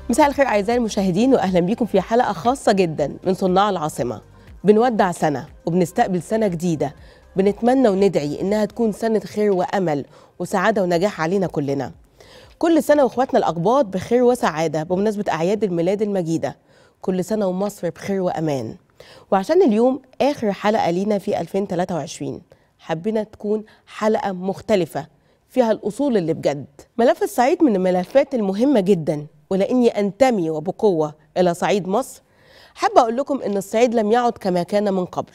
مساء الخير اعزائي المشاهدين واهلا بيكم في حلقه خاصه جدا من صناع العاصمه بنودع سنه وبنستقبل سنه جديده بنتمنى وندعي انها تكون سنه خير وامل وسعاده ونجاح علينا كلنا كل سنه واخواتنا الاقباط بخير وسعاده بمناسبه اعياد الميلاد المجيده كل سنه ومصر بخير وامان وعشان اليوم اخر حلقه لينا في 2023 حبينا تكون حلقه مختلفه فيها الاصول اللي بجد ملف الصعيد من الملفات المهمه جدا ولاني انتمي وبقوه الى صعيد مصر حابه اقول لكم ان الصعيد لم يعد كما كان من قبل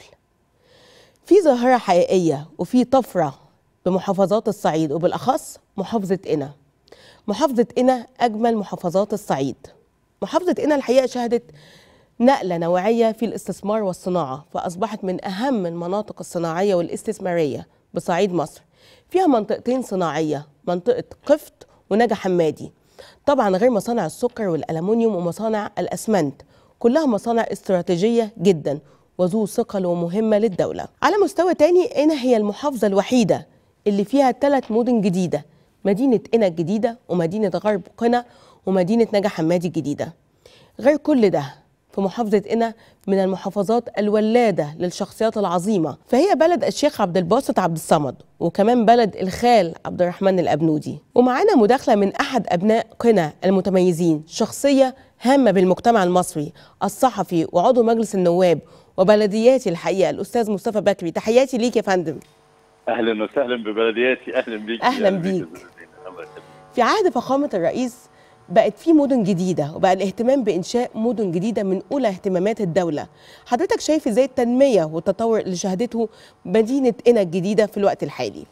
في ظاهره حقيقيه وفي طفره بمحافظات الصعيد وبالاخص محافظه قنا محافظه قنا اجمل محافظات الصعيد محافظه قنا الحقيقه شهدت نقله نوعيه في الاستثمار والصناعه فاصبحت من اهم المناطق الصناعيه والاستثماريه بصعيد مصر فيها منطقتين صناعيه منطقه قفط ونجا حمادي طبعا غير مصانع السكر والألمنيوم ومصانع الأسمنت كلها مصانع استراتيجية جدا وذو ثقل ومهمة للدولة على مستوى تاني قنا هي المحافظة الوحيدة اللي فيها ثلاث مدن جديدة مدينة قنا الجديدة ومدينة غرب قنا ومدينة نجا حمادي الجديدة غير كل ده في محافظة قنا من المحافظات الولادة للشخصيات العظيمة فهي بلد الشيخ عبد الباسط عبد الصمد وكمان بلد الخال عبد الرحمن الأبنودي ومعانا مداخلة من أحد أبناء قنا المتميزين شخصية هامة بالمجتمع المصري الصحفي وعضو مجلس النواب وبلدياتي الحقيقة الأستاذ مصطفى بكري تحياتي ليك يا فندم اهلا وسهلا ببلدياتي اهلا بيك أهلاً بيك. في عهد فخامة الرئيس بقت في مدن جديدة وبقى الاهتمام بإنشاء مدن جديدة من أولى اهتمامات الدولة حضرتك شايف ازاي التنمية والتطور اللي شهدته مدينة قنا الجديدة في الوقت الحالي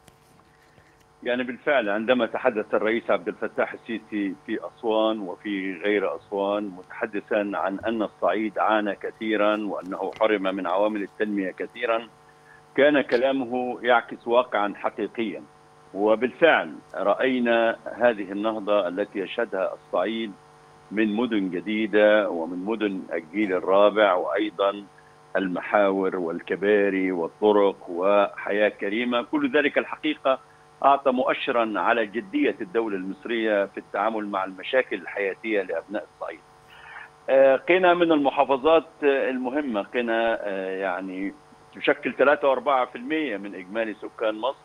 يعني بالفعل عندما تحدث الرئيس عبد الفتاح السيسي في اسوان وفي غير اسوان متحدثا عن ان الصعيد عانى كثيرا وانه حرم من عوامل التنميه كثيرا كان كلامه يعكس واقعا حقيقيا وبالفعل راينا هذه النهضه التي يشهدها الصعيد من مدن جديده ومن مدن الجيل الرابع وايضا المحاور والكباري والطرق وحياه كريمه كل ذلك الحقيقه اعطى مؤشرا على جديه الدوله المصريه في التعامل مع المشاكل الحياتيه لابناء الصعيد. آه، قنا من المحافظات آه، المهمه قنا آه، يعني تشكل 3 و4% من اجمالي سكان مصر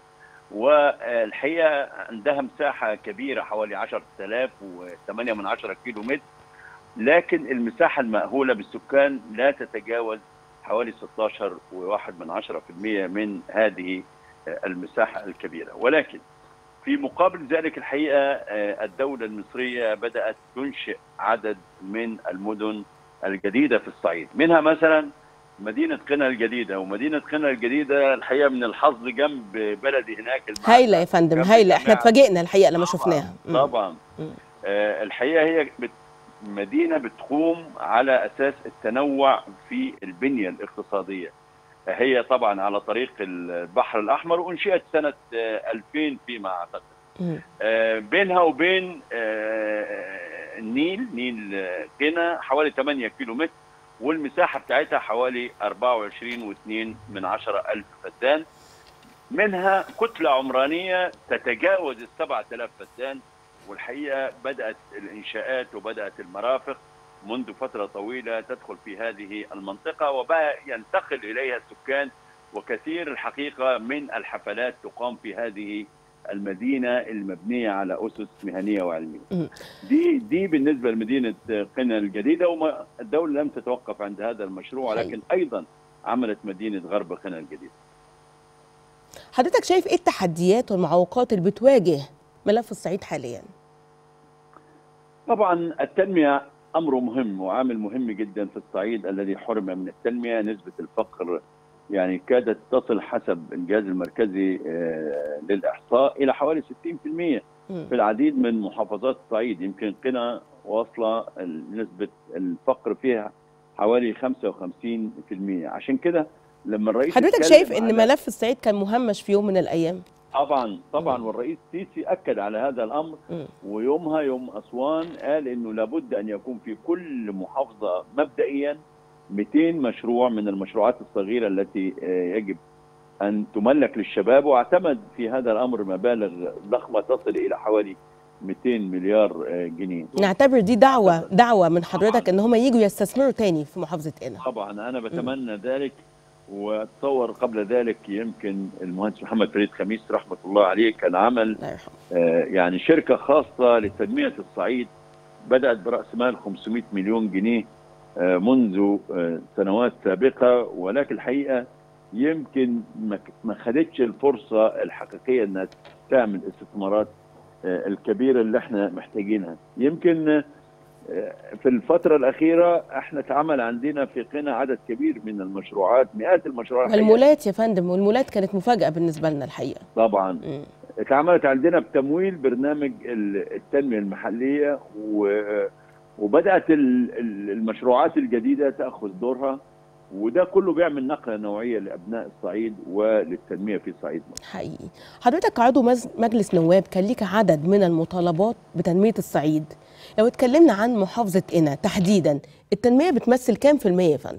والحقيقه عندها مساحه كبيره حوالي 10000 و8 من 10 كيلو متر لكن المساحه المأهوله بالسكان لا تتجاوز حوالي 16 و1 من 10% من هذه المساحه الكبيره ولكن في مقابل ذلك الحقيقه آه، الدوله المصريه بدات تنشئ عدد من المدن الجديده في الصعيد منها مثلا مدينه قنا الجديده ومدينه قنا الجديده الحقيقه من الحظ جنب بلدي هناك المعدة. هايلة يا فندم جنب هايلة احنا الجامعة. اتفاجئنا الحقيقة لما طبعاً، شفناها مم. طبعا مم. آه، الحقيقه هي بت مدينه بتقوم على اساس التنوع في البنيه الاقتصاديه هي طبعا على طريق البحر الاحمر وانشئت سنه آه، 2000 فيما اعتقد مم. آه، بينها وبين آه، النيل نيل آه، قنا حوالي 8 كيلو متر والمساحه بتاعتها حوالي 24.2 من عشرة ألف فدان منها كتلة عمرانية تتجاوز ال 7000 فدان والحقيقة بدأت الإنشاءات وبدأت المرافق منذ فترة طويلة تدخل في هذه المنطقة وبقى ينتقل إليها السكان وكثير الحقيقة من الحفلات تقام في هذه المدينة المبنية على أسس مهنية وعلمية مم. دي دي بالنسبة لمدينة قنا الجديدة وما الدولة لم تتوقف عند هذا المشروع حقيقي. ولكن أيضا عملت مدينة غرب قنا الجديدة حضرتك شايف ايه التحديات والمعوقات اللي بتواجه ملف الصعيد حاليا طبعا التنمية أمر مهم وعامل مهم جدا في الصعيد الذي حرم من التنمية نسبة الفقر يعني كادت تصل حسب الجهاز المركزي آه، للإحصاء إلى حوالي 60% مم. في العديد من محافظات الصعيد يمكن قنا واصلة نسبة الفقر فيها حوالي 55% عشان كده لما الرئيس حضرتك اتكلم شايف ان على- ملف الصعيد كان مهمش في يوم من الايام طبعا طبعا مم. والرئيس سيسي اكد على هذا الامر مم. ويومها يوم اسوان قال انه لابد ان يكون في كل محافظه مبدئيا 200 مشروع من المشروعات الصغيره التي آه، يجب ان تملك للشباب واعتمد في هذا الامر مبالغ ضخمه تصل الى حوالي 200 مليار آه، جنيه نعتبر دي دعوه دعوه من حضرتك ان هم يجوا يستثمروا تاني في محافظه قنا طبعا انا بتمنى ذلك واتصور قبل ذلك يمكن المهندس محمد فريد خميس رحمه الله عليه كان عمل الله يرحمه آه، يعني شركه خاصه لتنميه الصعيد بدات براس مال 500 مليون جنيه آه، منذ آه، سنوات سابقه ولكن الحقيقه يمكن ما ك- ما خدتش الفرصه الحقيقيه انها تعمل استثمارات آه، الكبيره اللي احنا محتاجينها يمكن آه، في الفترة الأخيرة احنا اتعمل عندنا في قنا عدد كبير من المشروعات مئات المشروعات الحقيقة. والمولات يا فندم والمولات كانت مفاجاه بالنسبه لنا الحقيقه طبعا مم. اتعملت عندنا بتمويل برنامج ال- التنمية المحلية و- وبدأت ال- ال- المشروعات الجديدة تأخذ دورها وده كله بيعمل نقلة نوعية لأبناء الصعيد وللتنمية في صعيد مصر حقيقي حضرتك كعضو مز- مجلس نواب كان ليك عدد من المطالبات بتنميه الصعيد لو اتكلمنا عن محافظه قنا تحديدا التنميه بتمثل كام في الميه يا فندم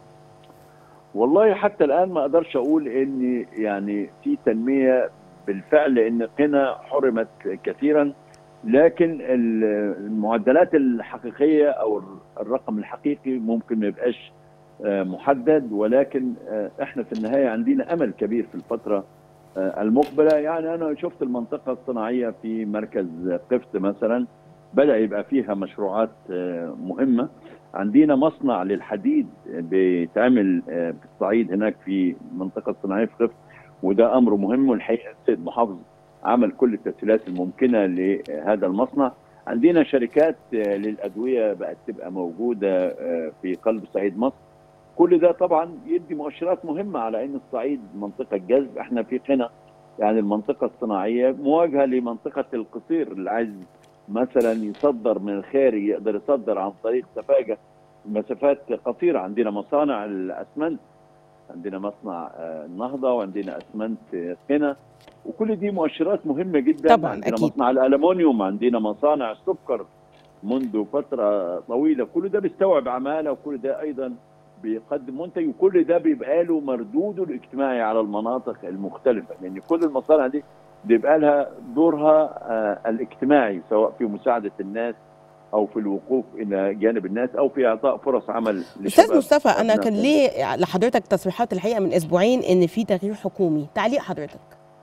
والله حتى الآن ما أقدرش أقول إن يعني في تنمية بالفعل لأن قنا حرمت كثيرا لكن ال- المعدلات الحقيقية أو الرقم الحقيقي ممكن ما يبقاش آه، محدد ولكن آه، احنا في النهاية عندنا أمل كبير في الفترة آه، المقبلة يعني أنا شفت المنطقة الصناعية في مركز قفط مثلا بدأ يبقى فيها مشروعات آه، مهمة عندنا مصنع للحديد بيتعمل آه، في الصعيد هناك في المنطقة الصناعية في قفط وده أمر مهم والحقيقة السيد محافظ عمل كل التسهيلات الممكنة لهذا المصنع عندنا شركات آه، للأدوية بقت تبقى موجودة آه، في قلب صعيد مصر كل ده طبعا يدي مؤشرات مهمة على أن الصعيد منطقة جذب احنا في قنا يعني المنطقة الصناعية مواجهة لمنطقة القصير اللي عايز مثلا يصدر من الخارج يقدر يصدر عن طريق سفاجة مسافات قصيرة عندنا مصانع الأسمنت عندنا مصنع آه، النهضة وعندنا أسمنت آه، قنا وكل دي مؤشرات مهمة جدا طبعاً، عندنا أكيد. مصنع الألمنيوم عندنا مصانع السكر منذ فترة طويلة كل ده بيستوعب عمالة وكل ده أيضا بيقدم منتج وكل ده بيبقى له مردوده الاجتماعي على المناطق المختلفة لأن كل المصانع دي بيبقى لها دورها آه، الاجتماعي سواء في مساعدة الناس أو في الوقوف إلى جانب الناس أو في إعطاء فرص عمل استاذ لشباب مصطفى انا أبناء كان قنا. ليه لحضرتك تصريحات الحقيقه من اسبوعين ان في تغيير حكومي تعليق حضرتك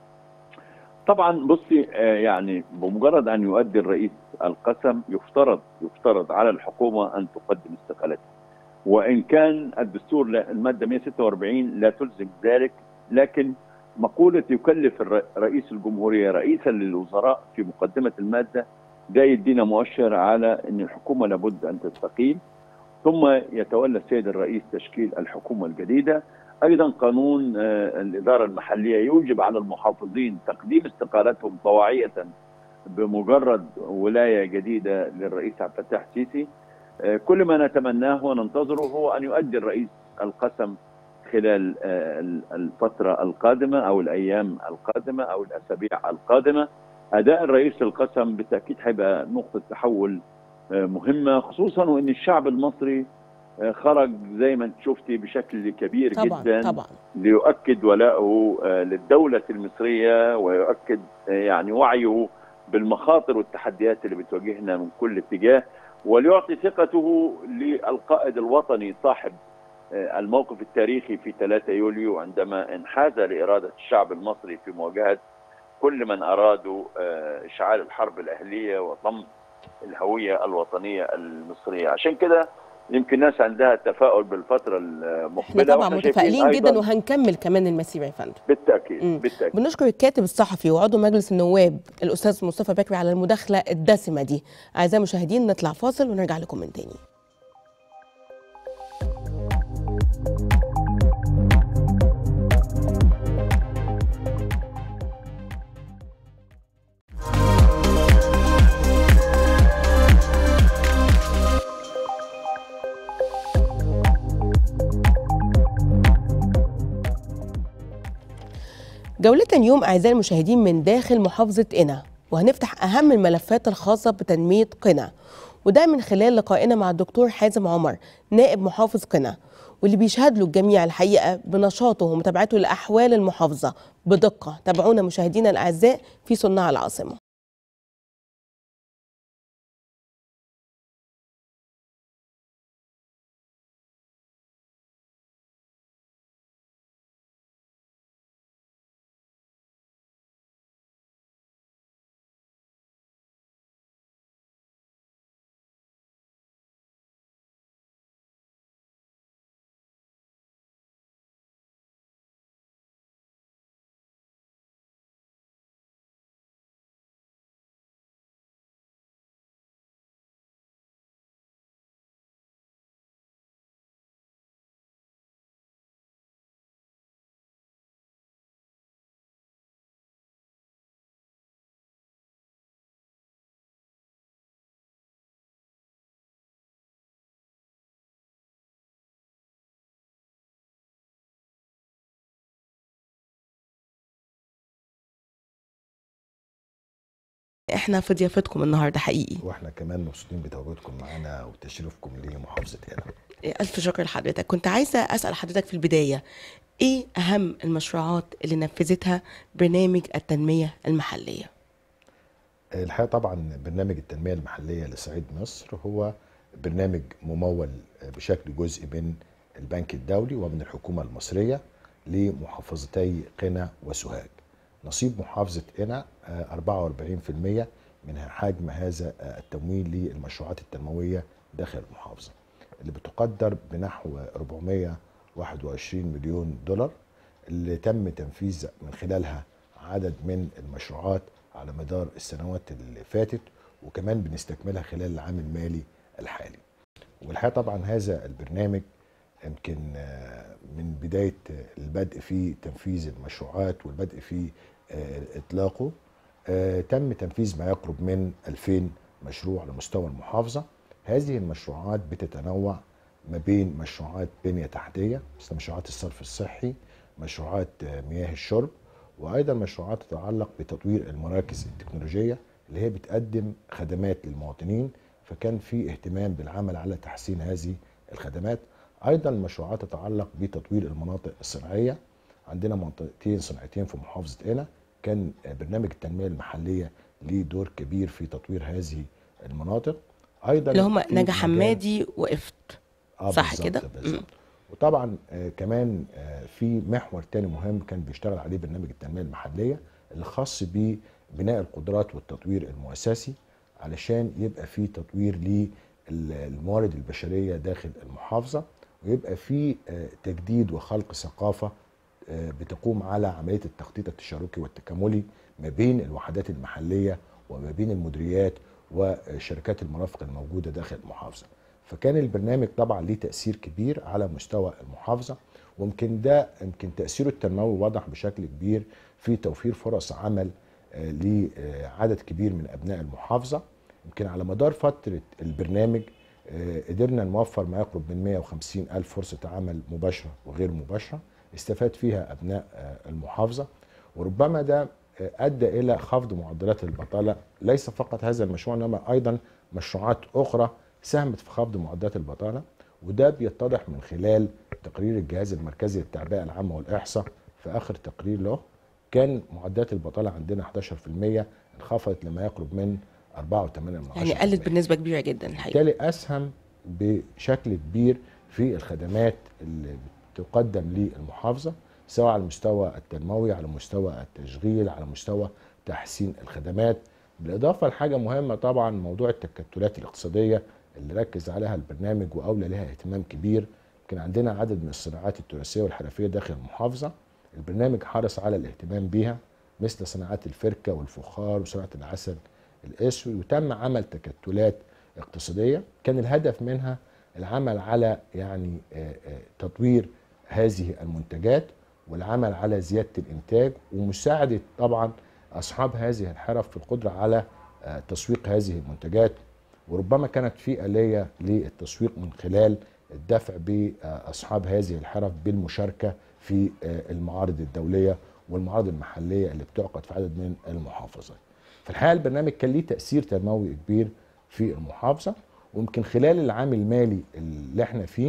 طبعا بصي آه، يعني بمجرد ان يؤدي الرئيس القسم يفترض يفترض على الحكومه ان تقدم استقالتها وان كان الدستور لا- الماده 146 لا تلزم ذلك لكن مقوله يكلف الر- رئيس الجمهوريه رئيسا للوزراء في مقدمه الماده ده يدينا مؤشر على ان الحكومه لابد ان تستقيل ثم يتولى السيد الرئيس تشكيل الحكومه الجديده ايضا قانون آه، الاداره المحليه يوجب على المحافظين تقديم استقالتهم طواعيه بمجرد ولايه جديده للرئيس عبد الفتاح السيسي آه، كل ما نتمناه وننتظره هو ان يؤدي الرئيس القسم خلال آه، ال- الفتره القادمه او الايام القادمه او الاسابيع القادمه اداء الرئيس القسم بالتاكيد هيبقى نقطه تحول آه، مهمه خصوصا وان الشعب المصري آه، خرج زي ما انت شفتي بشكل كبير طبعا جدا طبعا ليؤكد ولاءه آه، للدولة المصرية ويؤكد آه، يعني وعيه بالمخاطر والتحديات اللي بتواجهنا من كل اتجاه وليعطي ثقته للقائد الوطني صاحب آه، الموقف التاريخي في 3 يوليو عندما انحاز لإرادة الشعب المصري في مواجهة كل من أرادوا آه، إشعال الحرب الأهلية وطمس الهوية الوطنية المصرية عشان كده يمكن الناس عندها تفاؤل بالفترة المقبلة احنا طبعا وإحنا شايفين متفائلين أيضاً جدا وهنكمل كمان المسيره يا فندم بالتاكيد مم. بالتاكيد بنشكر الكاتب الصحفي وعضو مجلس النواب الاستاذ مصطفى بكري على المداخله الدسمه دي اعزائي المشاهدين نطلع فاصل ونرجع لكم من تاني جولتنا اليوم أعزائي المشاهدين من داخل محافظة قنا وهنفتح أهم الملفات الخاصة بتنمية قنا وده من خلال لقائنا مع الدكتور حازم عمر نائب محافظ قنا واللي بيشهد له الجميع الحقيقة بنشاطه ومتابعته لأحوال المحافظة بدقة تابعونا مشاهدينا الأعزاء في صناع العاصمة احنا في ضيافتكم النهارده حقيقي واحنا كمان مبسوطين بتواجدكم معانا وتشريفكم لمحافظه هنا الف شكر لحضرتك كنت عايزه اسال حضرتك في البدايه ايه اهم المشروعات اللي نفذتها برنامج التنميه المحليه الحقيقه طبعا برنامج التنميه المحليه لصعيد مصر هو برنامج ممول بشكل جزئي من البنك الدولي ومن الحكومه المصريه لمحافظتي قنا وسوهاج نصيب محافظه قنا 44% من حجم هذا التمويل للمشروعات التنمويه داخل المحافظه اللي بتقدر بنحو 421 مليون دولار اللي تم تنفيذ من خلالها عدد من المشروعات على مدار السنوات اللي فاتت وكمان بنستكملها خلال العام المالي الحالي والحقيقه طبعا هذا البرنامج يمكن من بدايه البدء في تنفيذ المشروعات والبدء في اطلاقه تم تنفيذ ما يقرب من 2000 مشروع على مستوى المحافظه هذه المشروعات بتتنوع ما بين مشروعات بنيه تحتيه مثل مشروعات الصرف الصحي مشروعات مياه الشرب وايضا مشروعات تتعلق بتطوير المراكز التكنولوجيه اللي هي بتقدم خدمات للمواطنين فكان في اهتمام بالعمل على تحسين هذه الخدمات ايضا مشروعات تتعلق بتطوير المناطق الصناعيه عندنا منطقتين صناعتين في محافظه قنا كان برنامج التنميه المحليه ليه دور كبير في تطوير هذه المناطق ايضا اللي هم نجا حمادي وقفت آه صح كده وطبعا آه كمان آه في محور تاني مهم كان بيشتغل عليه برنامج التنميه المحليه اللي خاص ببناء القدرات والتطوير المؤسسي علشان يبقى في تطوير للموارد البشريه داخل المحافظه ويبقى في تجديد وخلق ثقافه بتقوم على عمليه التخطيط التشاركي والتكاملي ما بين الوحدات المحليه وما بين المديريات وشركات المرافق الموجوده داخل المحافظه. فكان البرنامج طبعا ليه تاثير كبير على مستوى المحافظه ويمكن ده يمكن تاثيره التنموي واضح بشكل كبير في توفير فرص عمل لعدد كبير من ابناء المحافظه. يمكن على مدار فتره البرنامج قدرنا نوفر ما يقرب من 150 ألف فرصة عمل مباشرة وغير مباشرة استفاد فيها أبناء المحافظة وربما ده أدى إلى خفض معدلات البطالة ليس فقط هذا المشروع إنما أيضا مشروعات أخرى ساهمت في خفض معدلات البطالة وده بيتضح من خلال تقرير الجهاز المركزي للتعبئة العامة والإحصاء في آخر تقرير له كان معدلات البطالة عندنا 11% انخفضت لما يقرب من 4.8 يعني قلت بنسبه كبيره جدا الحقيقه بالتالي اسهم بشكل كبير في الخدمات اللي بتقدم للمحافظه سواء على المستوى التنموي على مستوى التشغيل على مستوى تحسين الخدمات بالاضافه لحاجه مهمه طبعا موضوع التكتلات الاقتصاديه اللي ركز عليها البرنامج واولى لها اهتمام كبير يمكن عندنا عدد من الصناعات التراثيه والحرفيه داخل المحافظه البرنامج حرص على الاهتمام بيها مثل صناعات الفركه والفخار وصناعه العسل الاسود وتم عمل تكتلات اقتصاديه كان الهدف منها العمل على يعني تطوير هذه المنتجات والعمل على زياده الانتاج ومساعده طبعا اصحاب هذه الحرف في القدره على تسويق هذه المنتجات وربما كانت في اليه للتسويق من خلال الدفع باصحاب هذه الحرف بالمشاركه في المعارض الدوليه والمعارض المحليه اللي بتعقد في عدد من المحافظات. في الحقيقه البرنامج كان ليه تاثير تنموي كبير في المحافظه ويمكن خلال العام المالي اللي احنا فيه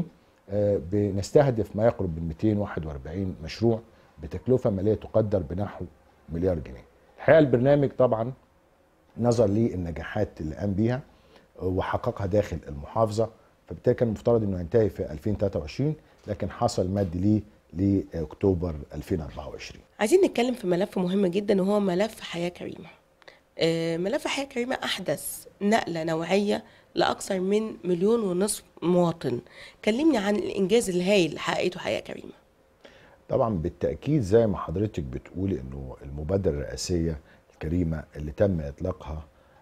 بنستهدف ما يقرب من 241 مشروع بتكلفه ماليه تقدر بنحو مليار جنيه. الحقيقه البرنامج طبعا نظر للنجاحات اللي قام بيها وحققها داخل المحافظه فبالتالي كان المفترض انه ينتهي في 2023 لكن حصل مد ليه لاكتوبر 2024. عايزين نتكلم في ملف مهم جدا وهو ملف حياه كريمه. ملف حياة كريمة أحدث نقلة نوعية لأكثر من مليون ونصف مواطن كلمني عن الإنجاز الهائل اللي حققته حياة كريمة طبعا بالتأكيد زي ما حضرتك بتقولي أنه المبادرة الرئاسية الكريمة اللي تم إطلاقها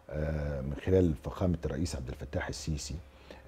من خلال فخامة الرئيس عبد الفتاح السيسي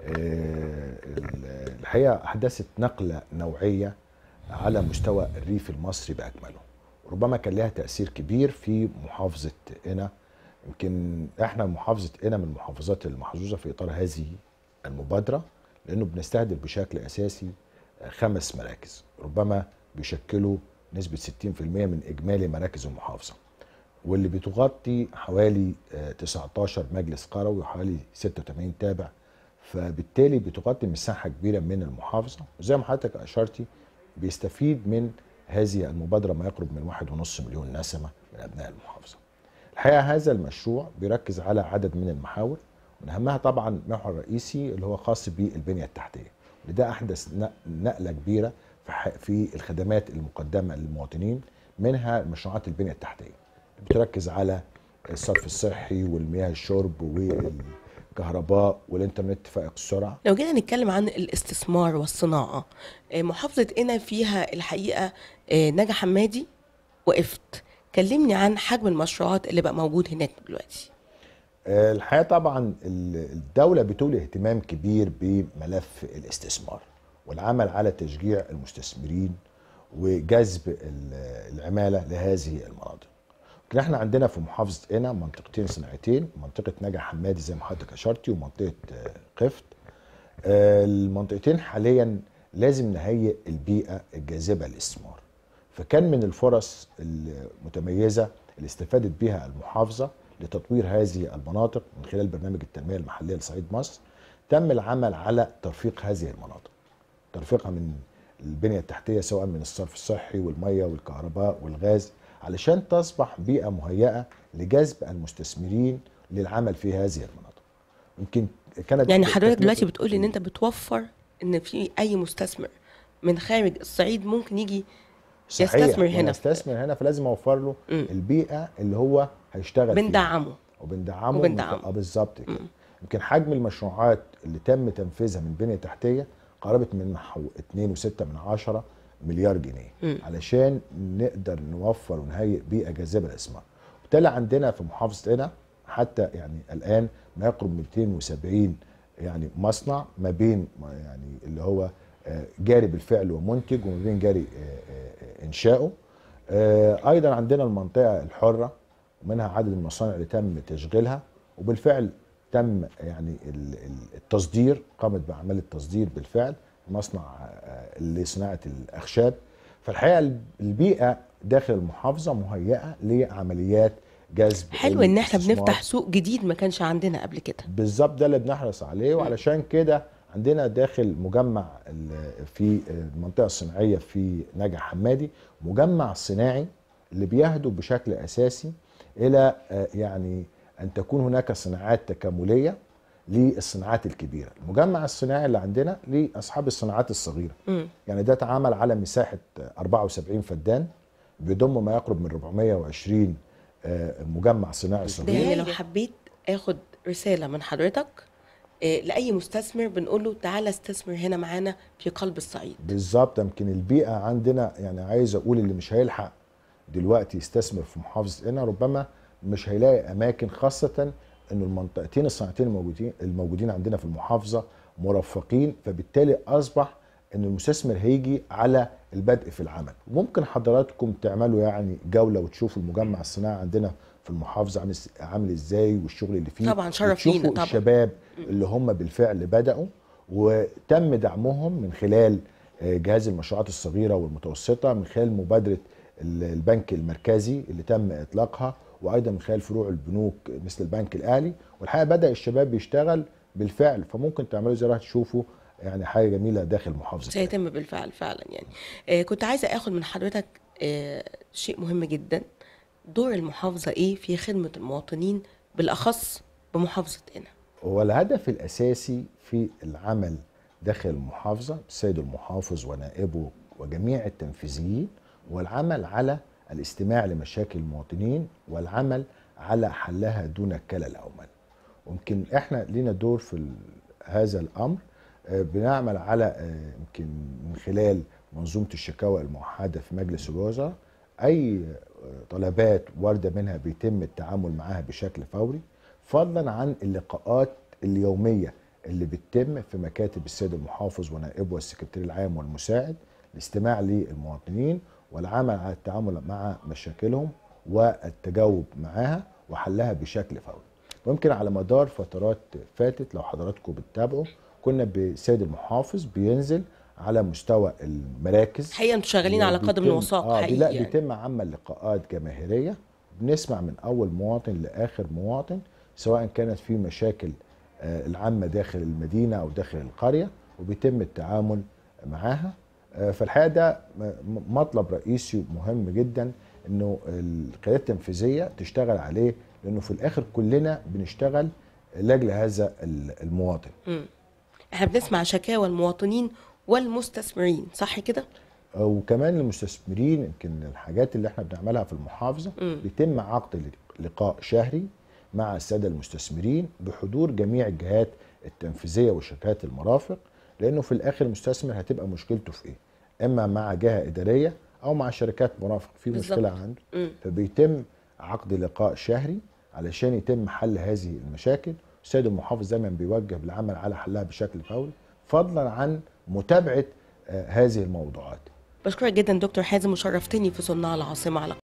الحقيقة أحدثت نقلة نوعية على مستوى الريف المصري بأكمله ربما كان لها تأثير كبير في محافظة قنا يمكن احنا محافظه قنا من المحافظات المحظوظه في اطار هذه المبادره لانه بنستهدف بشكل اساسي خمس مراكز ربما بيشكلوا نسبه 60% من اجمالي مراكز المحافظه واللي بتغطي حوالي آه، 19 مجلس قروي وحوالي 86 تابع فبالتالي بتغطي مساحه كبيره من المحافظه وزي ما حضرتك اشرتي بيستفيد من هذه المبادره ما يقرب من واحد ونص مليون نسمه من ابناء المحافظه. الحقيقه هذا المشروع بيركز على عدد من المحاور من اهمها طبعا محور رئيسي اللي هو خاص بالبنيه التحتيه وده احدث نق- نقله كبيره في ح- في الخدمات المقدمه للمواطنين منها مشروعات البنيه التحتيه بتركز على الصرف الصحي والمياه الشرب والكهرباء والانترنت فائق السرعه لو جينا نتكلم عن الاستثمار والصناعة آه، محافظة قنا فيها الحقيقة آه، نجا حمادي وقفت كلمني عن حجم المشروعات اللي بقى موجود هناك دلوقتي آه، الحقيقه طبعا ال- الدوله بتولي اهتمام كبير بملف الاستثمار والعمل على تشجيع المستثمرين وجذب ال- العماله لهذه المناطق. لكن احنا عندنا في محافظه قنا منطقتين صناعتين منطقه نجا حمادي زي ما حضرتك اشرتي ومنطقه آه، قفط. آه، المنطقتين حاليا لازم نهيئ البيئه الجاذبه للاستثمار. فكان من الفرص المتميزه اللي استفادت بها المحافظه لتطوير هذه المناطق من خلال برنامج التنميه المحليه لصعيد مصر تم العمل على ترفيق هذه المناطق ترفيقها من البنيه التحتيه سواء من الصرف الصحي والميه والكهرباء والغاز علشان تصبح بيئه مهيئه لجذب المستثمرين للعمل في هذه المناطق يمكن كانت يعني حضرتك تكلفة- دلوقتي بتقولي ان انت بتوفر ان في اي مستثمر من خارج الصعيد ممكن يجي صحيح، يستثمر هنا. يستثمر هنا فلازم اوفر له مم. البيئه اللي هو هيشتغل فيها بندعمه وبندعمه وبندعمه. اه بالظبط كده يمكن حجم المشروعات اللي تم تنفيذها من بنيه تحتيه قربت من نحو 2.6 من عشرة مليار جنيه مم. علشان نقدر نوفر ونهيئ بيئه جاذبه للاستثمار وبالتالي عندنا في محافظه قنا حتى يعني الان ما يقرب من 270 يعني مصنع ما بين ما يعني اللي هو آه، جاري بالفعل ومنتج وما بين جاري آه، آه، انشائه آه، ايضا عندنا المنطقه الحره ومنها عدد من المصانع اللي تم تشغيلها وبالفعل تم يعني ال- ال- التصدير قامت باعمال التصدير بالفعل مصنع آه، لصناعه الاخشاب فالحقيقه البيئه داخل المحافظه مهيئه لعمليات جذب حلو ان احنا الاستثمار. بنفتح سوق جديد ما كانش عندنا قبل كده بالظبط ده اللي بنحرص عليه وعلشان كده عندنا داخل مجمع ال- في المنطقه الصناعيه في نجع حمادي مجمع صناعي اللي بيهدف بشكل اساسي الى آه، يعني ان تكون هناك صناعات تكامليه للصناعات الكبيره المجمع الصناعي اللي عندنا لاصحاب الصناعات الصغيره مم. يعني ده اتعمل على مساحه 74 فدان بيضم ما يقرب من 420 آه، مجمع صناعي ده صغير يعني لو حبيت اخد رساله من حضرتك آه، لاي مستثمر بنقول له تعالى استثمر هنا معانا في قلب الصعيد بالظبط يمكن البيئه عندنا يعني عايز اقول اللي مش هيلحق دلوقتي يستثمر في محافظه قنا ربما مش هيلاقي اماكن خاصه ان المنطقتين الصناعتين الموجودين الموجودين عندنا في المحافظه مرفقين فبالتالي اصبح ان المستثمر هيجي على البدء في العمل ممكن حضراتكم تعملوا يعني جوله وتشوفوا المجمع الصناعي عندنا في المحافظه عامل عامل ازاي والشغل اللي فيه طبعاً، شرف وتشوفوا لينا طبعاً. الشباب اللي هم بالفعل بداوا وتم دعمهم من خلال آه، جهاز المشروعات الصغيره والمتوسطه من خلال مبادره ال- البنك المركزي اللي تم اطلاقها وايضا من خلال فروع البنوك مثل البنك الاهلي والحقيقه بدا الشباب يشتغل بالفعل فممكن تعملوا زياره تشوفوا يعني حاجه جميله داخل محافظه قنا. سيتم بالفعل فعلا يعني آه كنت عايزه اخد من حضرتك آه شيء مهم جدا دور المحافظه ايه في خدمه المواطنين بالاخص بمحافظه قنا هو الهدف الاساسي في العمل داخل المحافظه السيد المحافظ ونائبه وجميع التنفيذيين والعمل على الاستماع لمشاكل المواطنين والعمل على حلها دون الكلل او من ويمكن احنا لينا دور في ال- هذا الامر آه، بنعمل على آه، يمكن من خلال منظومه الشكاوى الموحده في مجلس الوزراء اي آه، طلبات وارده منها بيتم التعامل معها بشكل فوري فضلا عن اللقاءات اليوميه اللي بتتم في مكاتب السيد المحافظ ونائبه والسكرتير العام والمساعد الاستماع للمواطنين والعمل على التعامل مع مشاكلهم والتجاوب معاها وحلها بشكل فوري ويمكن على مدار فترات فاتت لو حضراتكم بتتابعوا كنا بسيد المحافظ بينزل على مستوى المراكز الحقيقه انتوا شغالين على قدم بيتم- وساق اه حقيقي لا يعني. بيتم عمل لقاءات جماهيريه بنسمع من اول مواطن لاخر مواطن سواء كانت في مشاكل آه، العامه داخل المدينه او داخل القريه وبيتم التعامل معاها آه، فالحقيقه ده م- م- مطلب رئيسي مهم جدا انه القيادات التنفيذيه تشتغل عليه لانه في الاخر كلنا بنشتغل لاجل هذا ال- المواطن احنا بنسمع شكاوى المواطنين والمستثمرين صح كده وكمان المستثمرين يمكن الحاجات اللي احنا بنعملها في المحافظه بيتم عقد لقاء شهري مع الساده المستثمرين بحضور جميع الجهات التنفيذيه وشركات المرافق لانه في الاخر المستثمر هتبقى مشكلته في ايه؟ اما مع جهه اداريه او مع شركات مرافق في بالظبط. مشكله عنده مم. فبيتم عقد لقاء شهري علشان يتم حل هذه المشاكل السيد المحافظ دايما بيوجه بالعمل على حلها بشكل فوري فضلا عن متابعه آه، هذه الموضوعات بشكرك جدا دكتور حازم وشرفتني في صناع العاصمه على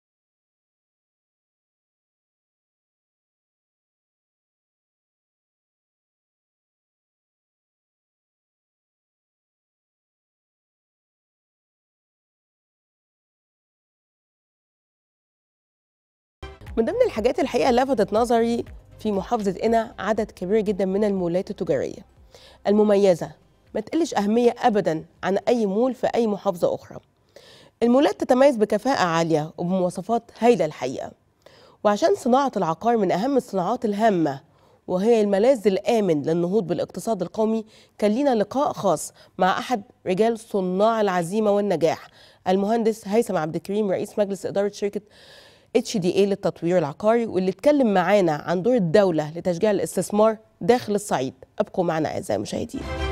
من ضمن الحاجات الحقيقه لفتت نظري في محافظه قنا عدد كبير جدا من المولات التجاريه المميزه ما تقلش اهميه ابدا عن اي مول في اي محافظه اخرى المولات تتميز بكفاءه عاليه وبمواصفات هايله الحقيقه وعشان صناعه العقار من اهم الصناعات الهامه وهي الملاذ الامن للنهوض بالاقتصاد القومي كان لينا لقاء خاص مع احد رجال صناع العزيمه والنجاح المهندس هيثم عبد الكريم رئيس مجلس اداره شركه اتش دي اي للتطوير العقاري واللي اتكلم معانا عن دور الدوله لتشجيع الاستثمار داخل الصعيد ابقوا معنا اعزائي المشاهدين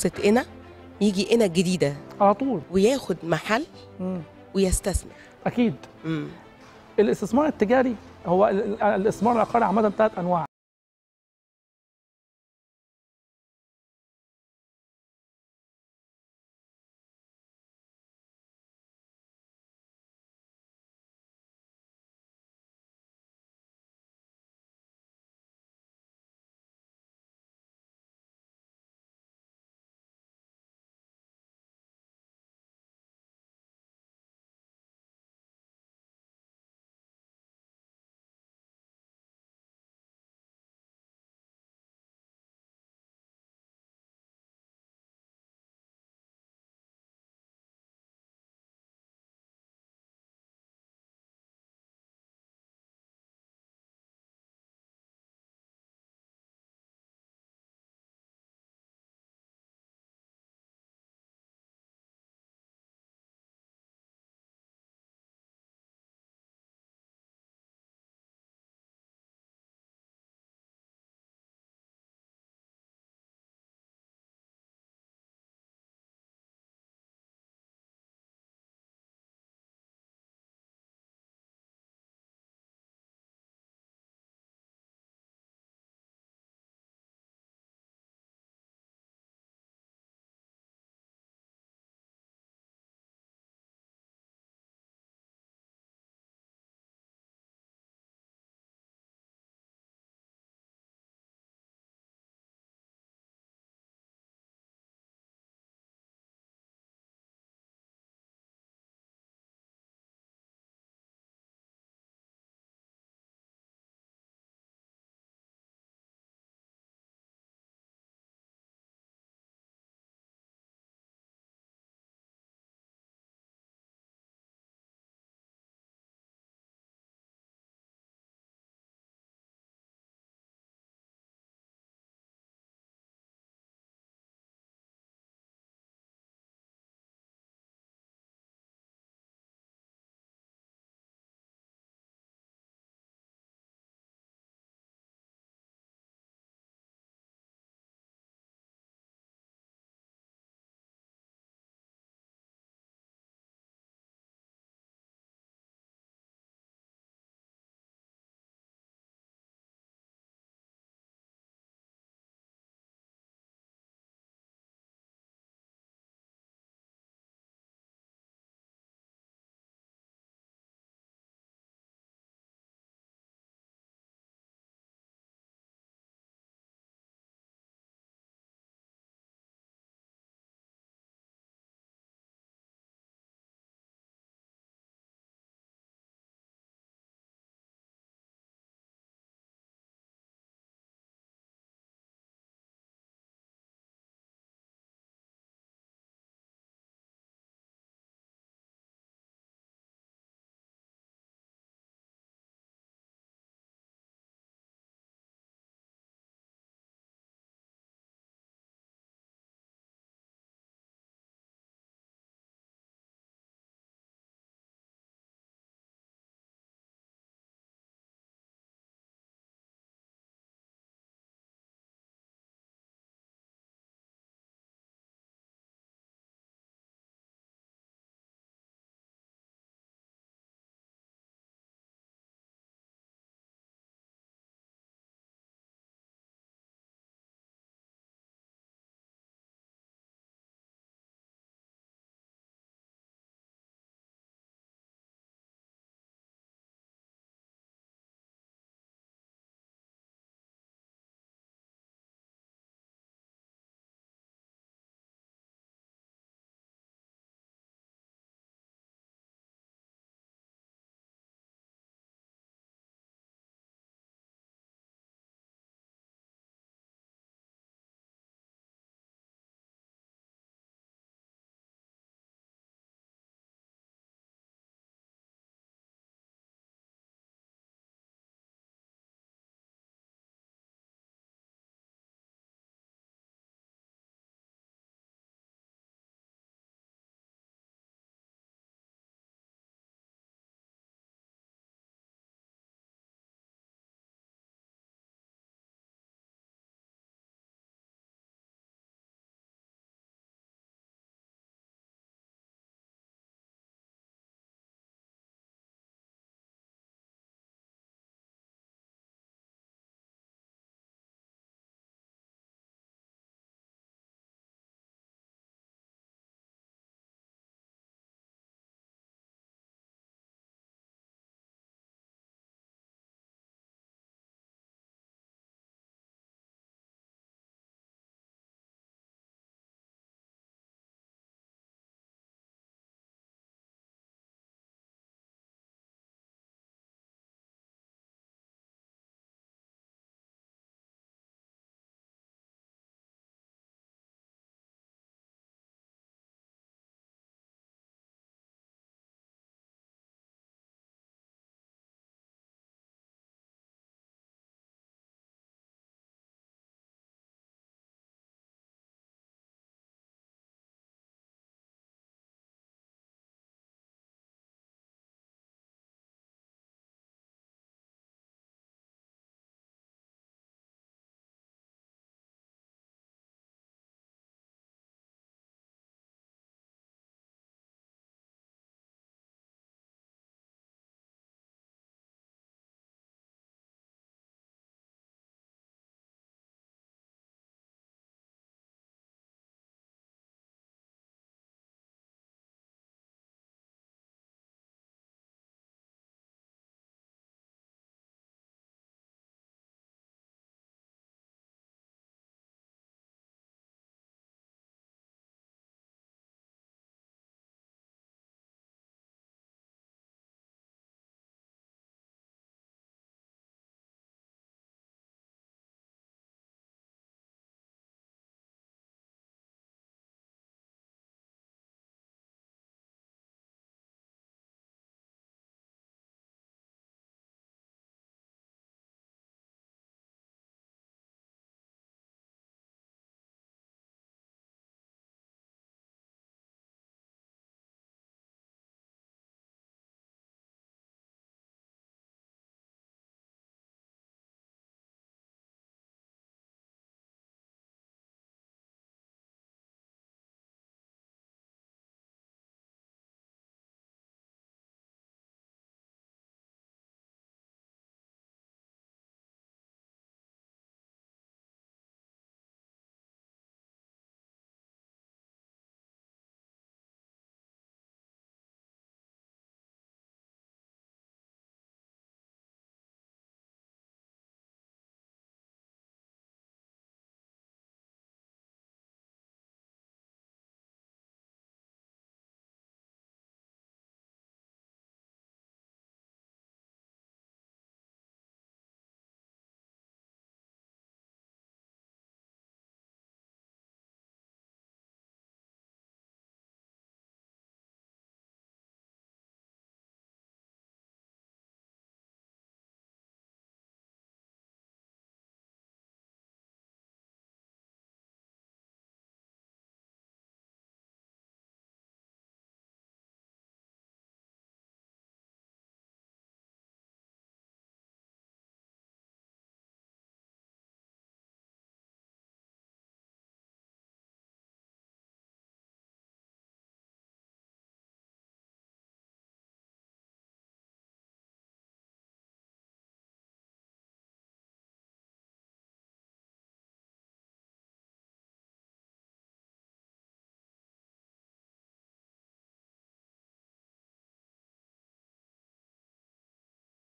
محافظه قنا يجي قنا الجديده على طول وياخد محل مم. ويستثمر اكيد مم. الاستثمار التجاري هو ال- ال- الاستثمار العقاري عامه ثلاث انواع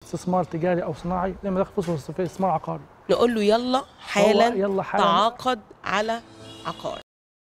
استثمار تجاري او صناعي لما دخل فلوسه في استثمار عقاري نقول له يلا حالا هو يلا حالا تعاقد على عقار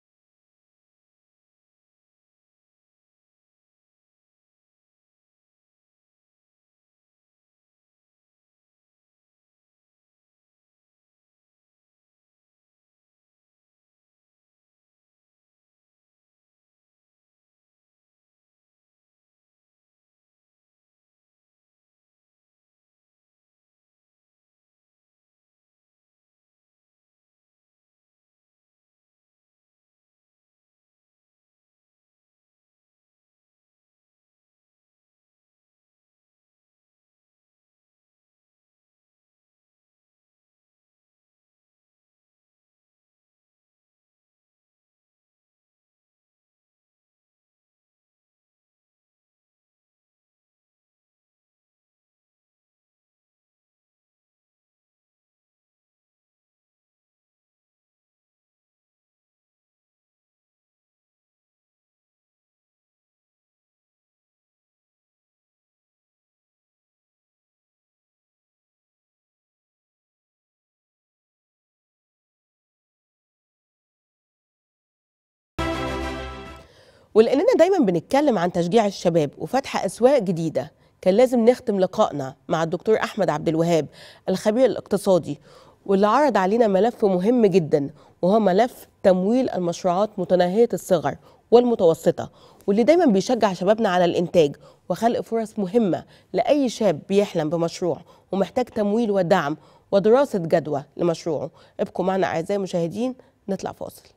ولاننا دايما بنتكلم عن تشجيع الشباب وفتح اسواق جديده كان لازم نختم لقائنا مع الدكتور احمد عبد الوهاب الخبير الاقتصادي واللي عرض علينا ملف مهم جدا وهو ملف تمويل المشروعات متناهيه الصغر والمتوسطه واللي دايما بيشجع شبابنا على الانتاج وخلق فرص مهمه لاي شاب بيحلم بمشروع ومحتاج تمويل ودعم ودراسه جدوى لمشروعه ابقوا معنا اعزائي المشاهدين نطلع فاصل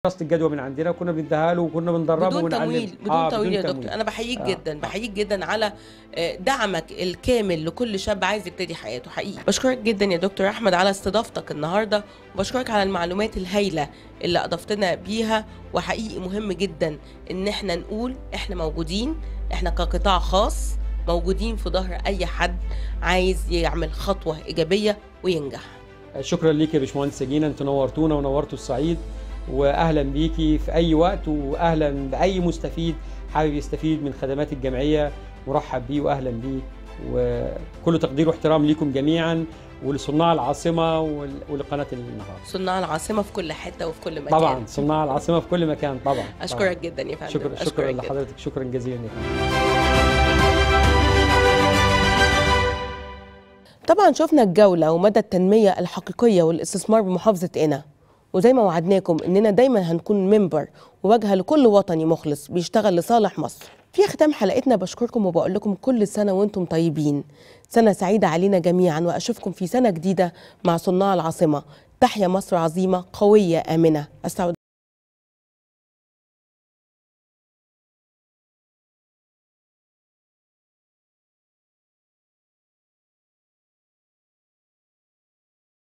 دراسه الجدوى من عندنا كنا بنديها له وكنا بندربه بدون ونعلمه تمويل بدون آه، تمويل يا تمويل. دكتور انا بحييك آه. جدا بحييك جدا على آه، دعمك الكامل لكل شاب عايز يبتدي حياته حقيقي بشكرك جدا يا دكتور احمد على استضافتك النهارده وبشكرك على المعلومات الهائله اللي اضفتنا بيها وحقيقي مهم جدا ان احنا نقول احنا موجودين احنا كقطاع خاص موجودين في ظهر اي حد عايز يعمل خطوه ايجابيه وينجح شكرا ليك يا باشمهندس جينا انتوا نورتونا ونورتوا الصعيد واهلا بيكي في اي وقت واهلا باي مستفيد حابب يستفيد من خدمات الجمعيه مرحب بيه واهلا بيه وكل تقدير واحترام ليكم جميعا ولصناع العاصمه ول- ولقناه النهار صناع العاصمه في كل حته وفي كل مكان طبعا صناع العاصمه في كل مكان طبعا اشكرك جدا يا طبعاً. فندم شكرا أشكرك شكرا جداً. لحضرتك شكرا جزيلا يا فندم. طبعا شفنا الجولة ومدى التنمية الحقيقية والاستثمار بمحافظة قنا وزي ما وعدناكم اننا دايما هنكون منبر وواجهة لكل وطني مخلص بيشتغل لصالح مصر في ختام حلقتنا بشكركم وبقول لكم كل سنة وانتم طيبين سنة سعيدة علينا جميعا واشوفكم في سنة جديدة مع صناع العاصمة تحيا مصر عظيمة قوية آمنة استودع